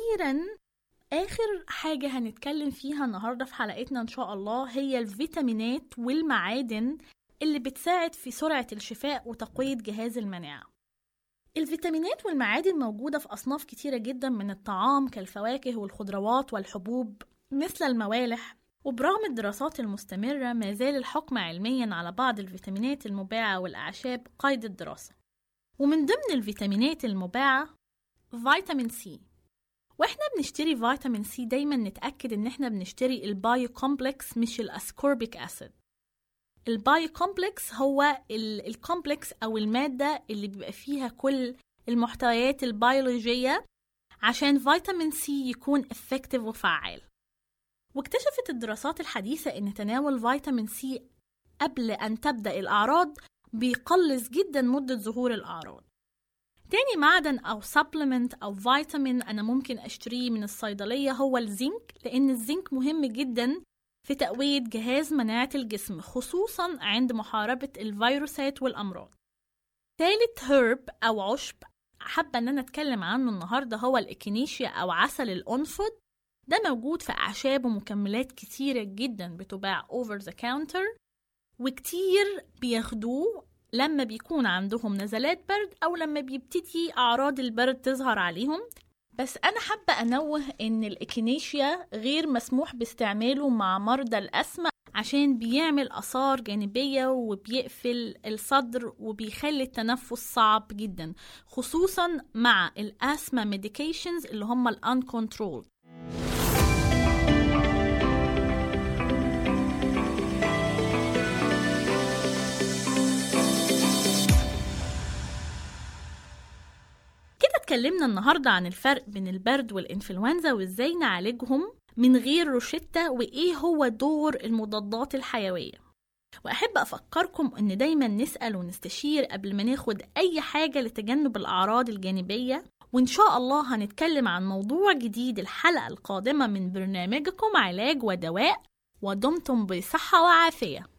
واخيرا اخر حاجه هنتكلم فيها النهارده في حلقتنا ان شاء الله هي الفيتامينات والمعادن اللي بتساعد في سرعه الشفاء وتقويه جهاز المناعه الفيتامينات والمعادن موجودة في أصناف كتيرة جدا من الطعام كالفواكه والخضروات والحبوب مثل الموالح وبرغم الدراسات المستمرة ما زال الحكم علميا على بعض الفيتامينات المباعة والأعشاب قيد الدراسة ومن ضمن الفيتامينات المباعة فيتامين سي واحنا بنشتري فيتامين سي دايما نتأكد ان احنا بنشتري البايو كومبلكس مش الاسكوربيك اسيد البايو كومبلكس هو الكومبلكس او المادة اللي بيبقى فيها كل المحتويات البيولوجية عشان فيتامين سي يكون افكتيف وفعال واكتشفت الدراسات الحديثة ان تناول فيتامين سي قبل ان تبدأ الاعراض بيقلص جدا مدة ظهور الاعراض تاني معدن أو سبلمنت أو فيتامين أنا ممكن أشتريه من الصيدلية هو الزنك لأن الزنك مهم جدا في تقوية جهاز مناعة الجسم خصوصا عند محاربة الفيروسات والأمراض تالت هيرب أو عشب حابة أن أنا أتكلم عنه النهاردة هو الإكينيشيا أو عسل الأنفض ده موجود في أعشاب ومكملات كتيرة جدا بتباع over the counter وكتير بياخدوه لما بيكون عندهم نزلات برد أو لما بيبتدي أعراض البرد تظهر عليهم بس أنا حابة أنوه إن الإكينيشيا غير مسموح باستعماله مع مرضى الأسمى عشان بيعمل آثار جانبية وبيقفل الصدر وبيخلي التنفس صعب جدا خصوصا مع الأسمى ميديكيشنز اللي هم الأنكونترول اتكلمنا النهاردة عن الفرق بين البرد والإنفلونزا وإزاي نعالجهم من غير روشتة وإيه هو دور المضادات الحيوية وأحب أفكركم إن دايما نسأل ونستشير قبل ما ناخد أي حاجة لتجنب الأعراض الجانبية وإن شاء الله هنتكلم عن موضوع جديد الحلقة القادمة من برنامجكم علاج ودواء ودمتم بصحة وعافية